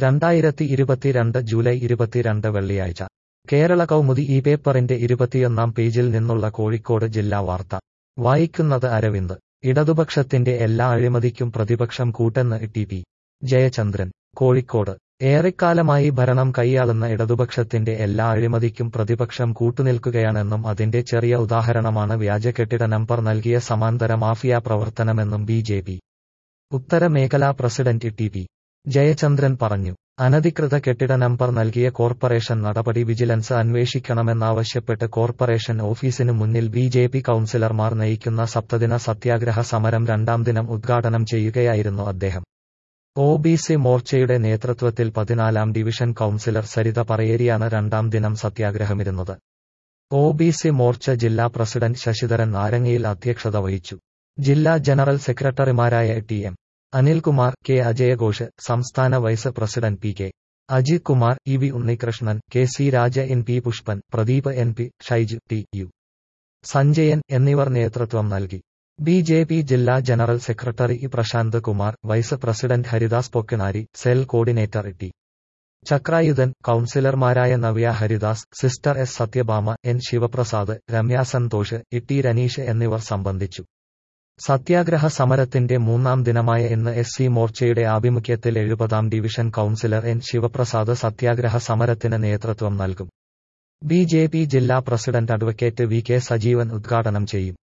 രണ്ടായിരത്തി ഇരുപത്തിരണ്ട് ജൂലൈ ഇരുപത്തിരണ്ട് വെള്ളിയാഴ്ച കേരള കൗമുദി ഈ പേപ്പറിന്റെ ഇരുപത്തിയൊന്നാം പേജിൽ നിന്നുള്ള കോഴിക്കോട് ജില്ലാ വാർത്ത വായിക്കുന്നത് അരവിന്ദ് ഇടതുപക്ഷത്തിന്റെ എല്ലാ അഴിമതിക്കും പ്രതിപക്ഷം കൂട്ടെന്ന് ടി പി ജയചന്ദ്രൻ കോഴിക്കോട് ഏറെക്കാലമായി ഭരണം കൈയാളുന്ന ഇടതുപക്ഷത്തിന്റെ എല്ലാ അഴിമതിക്കും പ്രതിപക്ഷം കൂട്ടുനിൽക്കുകയാണെന്നും അതിന്റെ ചെറിയ ഉദാഹരണമാണ് വ്യാജ കെട്ടിട നമ്പർ നൽകിയ സമാന്തര മാഫിയ പ്രവർത്തനമെന്നും ബി ജെ പി ഉത്തര മേഖലാ പ്രസിഡന്റ് ടി പി ജയചന്ദ്രൻ പറഞ്ഞു അനധികൃത കെട്ടിട നമ്പർ നൽകിയ കോർപ്പറേഷൻ നടപടി വിജിലൻസ് അന്വേഷിക്കണമെന്നാവശ്യപ്പെട്ട് കോർപ്പറേഷൻ ഓഫീസിനു മുന്നിൽ ബി ജെ പി കൌൺസിലർമാർ നയിക്കുന്ന സപ്തദിന സത്യാഗ്രഹ സമരം രണ്ടാം ദിനം ഉദ്ഘാടനം ചെയ്യുകയായിരുന്നു അദ്ദേഹം ഒ ബി സി മോർച്ചയുടെ നേതൃത്വത്തിൽ പതിനാലാം ഡിവിഷൻ കൌൺസിലർ സരിത പറയേരിയാണ് രണ്ടാം ദിനം സത്യാഗ്രഹമിരുന്നത് ഒ ബി സി മോർച്ച ജില്ലാ പ്രസിഡന്റ് ശശിധരൻ നാരങ്ങയിൽ അധ്യക്ഷത വഹിച്ചു ജില്ലാ ജനറൽ സെക്രട്ടറിമാരായ ടി എം അനിൽകുമാർ കെ അജയഘോഷ് സംസ്ഥാന vice president P K Ajith Kumar E V Unnikrishnan K C Raja N P Pushpan Pradeep N P Shaiju T U Sanjayan എന്നിവർ നേതൃത്വം നൽകി ബി ജെ പി ജില്ലാ general secretary Prashanth Kumar vice president Haridas Pokkinari cell coordinator T Chakrayudhan കൌൺസിലർമാരായ Navya Haridas sister S Satyabhama N Sivaprasad Ramya Santhosh Itty Raneesh എന്നിവർ സംബന്ധിച്ചു സത്യാഗ്രഹ സമരത്തിന്റെ മൂന്നാം ദിനമായ ഇന്ന് എസ് സി മോർച്ചയുടെ ആഭിമുഖ്യത്തിൽ എഴുപതാം ഡിവിഷൻ കൌൺസിലർ എൻ ശിവപ്രസാദ് സത്യാഗ്രഹ സമരത്തിന് നേതൃത്വം നൽകും ബി ജെ പി ജില്ലാ president advocate V K Sajeevan ഉദ്ഘാടനം ചെയ്യും